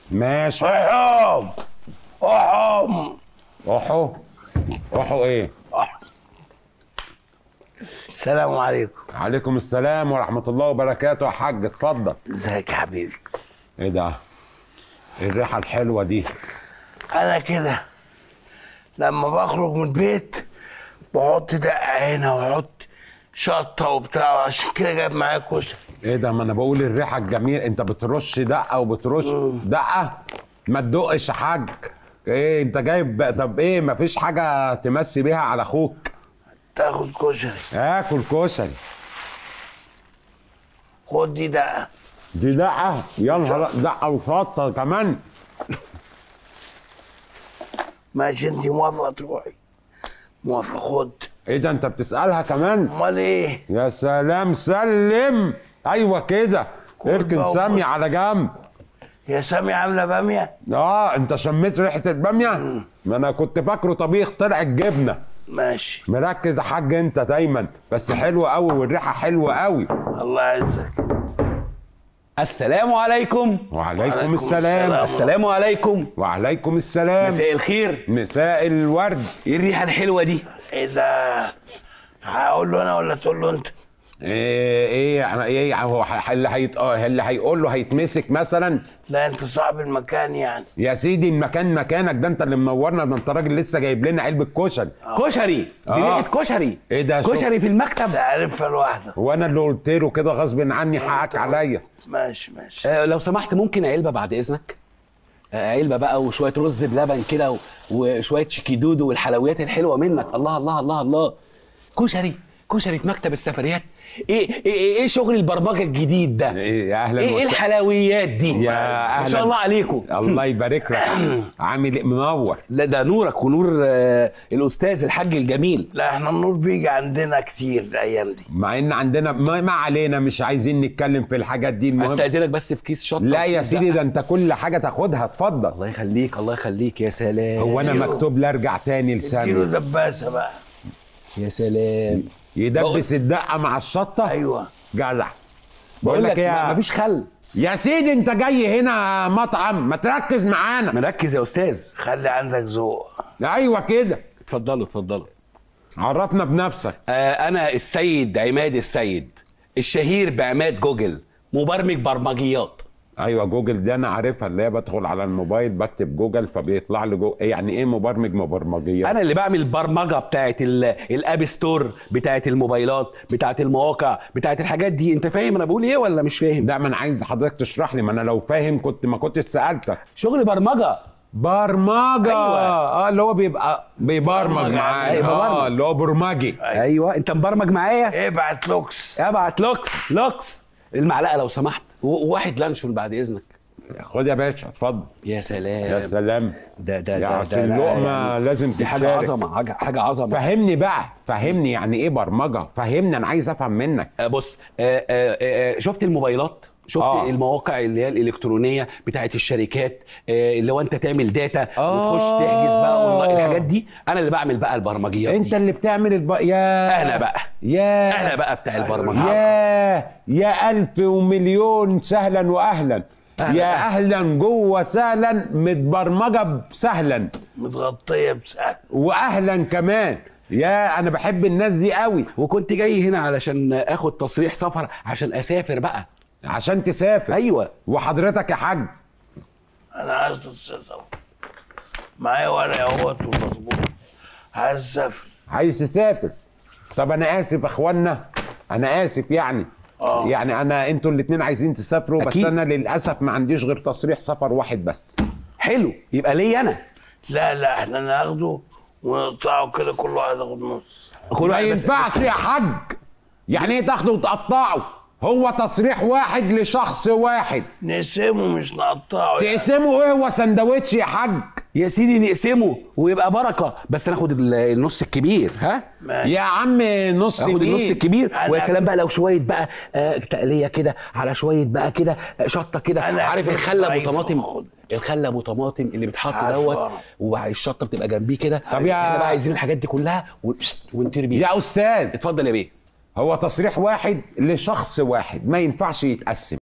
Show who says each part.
Speaker 1: ماشي
Speaker 2: احم احم
Speaker 1: احو احو ايه
Speaker 2: السلام عليكم
Speaker 1: عليكم السلام ورحمه الله وبركاته يا حاج اتفضل
Speaker 2: ازيك يا حبيبي
Speaker 1: ايه ده إيه الريحه الحلوه دي
Speaker 2: انا كده لما بخرج من البيت بحط دقه هنا واحط شطه وبتاع عشان كده جايب معايا كشري
Speaker 1: ايه ده ما انا بقول الريحه الجميل انت بترش دقه وبترش دقه ما تدقش يا حاج ايه انت جايب طب ايه مفيش حاجه تمسي بيها على اخوك
Speaker 2: تاخد كشري
Speaker 1: اكل كشري
Speaker 2: خد دي دقه
Speaker 1: دي دقه يا نهار دقه وشطه كمان
Speaker 2: ماشي انت موافقه تروحي موافق خد
Speaker 1: ايه ده انت بتسالها كمان
Speaker 2: امال ايه
Speaker 1: يا سلام سلم ايوه كده
Speaker 2: كل
Speaker 1: اركن
Speaker 2: بقى
Speaker 1: سامي
Speaker 2: وبص.
Speaker 1: على جنب
Speaker 2: يا سامي عامله باميه
Speaker 1: اه انت شميت ريحه الباميه ما انا كنت فاكره طبيخ طلعت جبنه
Speaker 2: ماشي
Speaker 1: مركز يا حاج انت دايما بس حلوه قوي والريحه حلوه قوي
Speaker 2: الله يعزك
Speaker 3: السلام عليكم
Speaker 1: وعليكم
Speaker 2: وعليكم
Speaker 1: السلام
Speaker 2: السلام.
Speaker 3: السلام عليكم
Speaker 1: وعليكم السلام
Speaker 3: مساء الخير
Speaker 1: مساء الورد
Speaker 3: ايه الريحه الحلوه دي
Speaker 2: ايه ده هقول له انا ولا تقول له انت
Speaker 1: ايه ايه ايه هو ح- اللي هيت اه اللي هيقول له هيتمسك مثلا
Speaker 2: لا انت صاحب المكان يعني
Speaker 1: يا سيدي المكان مكانك ده انت اللي منورنا ده انت راجل لسه جايب لنا علبه كشري
Speaker 3: كشري دي
Speaker 1: آه.
Speaker 3: ريحه كشري
Speaker 1: ايه ده شو-
Speaker 3: كشري في المكتب
Speaker 2: ده عارفها لوحده
Speaker 1: وانا اللي قلت له كده غصب عني حقك عليا
Speaker 2: ماشي ماشي
Speaker 3: آه لو سمحت ممكن علبه بعد اذنك آه علبه بقى وشويه رز بلبن كده و- وشويه شيكيدودو والحلويات الحلوه منك الله الله الله الله كشري كشري في مكتب السفريات ايه ايه ايه, إيه شغل البرمجه الجديد ده
Speaker 1: ايه يا اهلا
Speaker 3: ايه, إيه
Speaker 1: وسهلا.
Speaker 3: الحلويات دي
Speaker 1: يا
Speaker 3: ما
Speaker 1: اهلا
Speaker 3: شاء الله عليكم
Speaker 1: الله يبارك لك عامل ايه منور
Speaker 3: لا ده نورك ونور آه الاستاذ الحاج الجميل
Speaker 2: لا احنا النور بيجي عندنا كتير الايام دي
Speaker 1: مع ان عندنا ما, ما علينا مش عايزين نتكلم في الحاجات دي المهم
Speaker 3: استاذنك بس في كيس شطه
Speaker 1: لا يا
Speaker 3: وكيس
Speaker 1: سيدي
Speaker 3: دقة.
Speaker 1: ده انت كل حاجه تاخدها اتفضل
Speaker 3: الله يخليك الله يخليك يا سلام
Speaker 1: هو انا
Speaker 2: أيوه.
Speaker 1: مكتوب لي ارجع تاني
Speaker 2: اديله
Speaker 1: لسامي
Speaker 2: دباسه بقى
Speaker 3: يا سلام
Speaker 1: يدبس الدقه مع الشطه
Speaker 2: ايوه
Speaker 1: جدع
Speaker 3: بقول لك
Speaker 1: ايه
Speaker 3: ما-
Speaker 1: يا
Speaker 3: مفيش خل
Speaker 1: يا سيدي انت جاي هنا مطعم ما تركز معانا
Speaker 3: مركز يا استاذ
Speaker 2: خلي عندك ذوق
Speaker 1: ايوه كده
Speaker 3: اتفضلوا اتفضلوا
Speaker 1: عرفنا بنفسك
Speaker 3: آه انا السيد عماد السيد الشهير بعماد جوجل مبرمج برمجيات
Speaker 1: ايوه جوجل دي انا عارفها اللي هي بدخل على الموبايل بكتب جوجل فبيطلع لي جو... يعني ايه مبرمج مبرمجيه
Speaker 3: انا اللي بعمل البرمجه بتاعت ال- الاب ستور بتاعت الموبايلات بتاعت المواقع بتاعت الحاجات دي انت فاهم انا بقول ايه ولا مش فاهم
Speaker 1: لا ما انا عايز حضرتك تشرح لي ما انا لو فاهم كنت ما كنتش سالتك
Speaker 3: شغل برمجه
Speaker 1: برمجه
Speaker 3: أيوة.
Speaker 1: اه اللي هو بيبقى بيبرمج
Speaker 2: برمج
Speaker 1: معايا
Speaker 3: أيوة،
Speaker 1: اه
Speaker 3: ببرمج.
Speaker 1: اللي هو برمجي
Speaker 3: ايوه انت مبرمج معايا
Speaker 2: ابعت لوكس
Speaker 3: ابعت لوكس لوكس المعلقه لو سمحت و- وواحد لانشون بعد اذنك
Speaker 1: خد يا باشا اتفضل
Speaker 3: يا
Speaker 1: يا
Speaker 3: سلام
Speaker 1: سلام
Speaker 3: ده ده
Speaker 1: يا
Speaker 3: ده
Speaker 1: عشان
Speaker 3: ده لا
Speaker 1: اللقمة
Speaker 3: يعني
Speaker 1: لازم
Speaker 3: دي حاجه
Speaker 1: تتشارك.
Speaker 3: عظمه حاجه حاجه عظمه
Speaker 1: فهمني بقى فهمني يعني ايه برمجه فهمني انا عايز افهم منك
Speaker 3: آه، بص آه، آه، آه، شفت الموبايلات شفت
Speaker 1: آه.
Speaker 3: آه. المواقع اللي هي الالكترونيه بتاعت الشركات آه، اللي هو انت تعمل داتا
Speaker 1: آه.
Speaker 3: وتخش تحجز بقى اونلاين الحاجات دي انا اللي بعمل بقى البرمجيات
Speaker 1: انت
Speaker 3: دي
Speaker 1: اللي بتعمل الب... يا
Speaker 3: انا بقى
Speaker 1: يا
Speaker 3: انا بقى بتاع البرمجيات
Speaker 1: يا يا ألف ومليون سهلا وأهلا
Speaker 3: أهلا.
Speaker 1: يا أهلا جوه سهلا متبرمجة بسهلا
Speaker 2: متغطيه بسهل
Speaker 1: وأهلا كمان يا أنا بحب الناس دي قوي
Speaker 3: وكنت جاي هنا علشان اخد تصريح سفر عشان اسافر بقى
Speaker 1: عشان تسافر
Speaker 3: ايوه
Speaker 1: وحضرتك يا حاج
Speaker 2: انا عايز تسافر معايا ورقه اهوت ومظبوط عايز اسافر
Speaker 1: عايز تسافر طب أنا آسف يا إخوانا أنا آسف يعني
Speaker 2: آه.
Speaker 1: يعني أنا أنتوا الاتنين عايزين تسافروا بس
Speaker 3: أكيد.
Speaker 1: أنا للأسف ما عنديش غير تصريح سفر واحد بس
Speaker 3: حلو يبقى ليا انا
Speaker 2: لا لا احنا ناخده ونقطعه كده كل واحد ياخد نص
Speaker 3: كل
Speaker 1: ما
Speaker 3: واحد بس-
Speaker 1: ينفعش يا حاج يعني ايه تاخده وتقطعه هو تصريح واحد لشخص واحد
Speaker 2: نقسمه مش نقطعه يعني.
Speaker 1: تقسمه ايه هو سندوتش يا حاج
Speaker 3: يا سيدي نقسمه ويبقى بركه بس ناخد ال- النص الكبير ها
Speaker 2: ماشي.
Speaker 1: يا عم نص
Speaker 3: اخد
Speaker 1: مين؟
Speaker 3: النص الكبير
Speaker 2: أنا-
Speaker 3: ويا سلام بقى لو شويه بقى آه تقليه كده على شويه بقى كده آه، شطه كده
Speaker 2: أنا
Speaker 3: عارف
Speaker 2: عارف
Speaker 3: الخله ابو
Speaker 2: ضعيف
Speaker 3: طماطم
Speaker 2: وخد.
Speaker 3: الخله ابو طماطم اللي بيتحط
Speaker 2: عارفه.
Speaker 3: دوت والشطه بتبقى جنبيه كده
Speaker 1: طب يا-
Speaker 3: احنا بقى عايزين الحاجات دي كلها و- ونطير بيها
Speaker 1: يا استاذ
Speaker 3: اتفضل يا بيه
Speaker 1: هو تصريح واحد لشخص واحد ما ينفعش يتقسم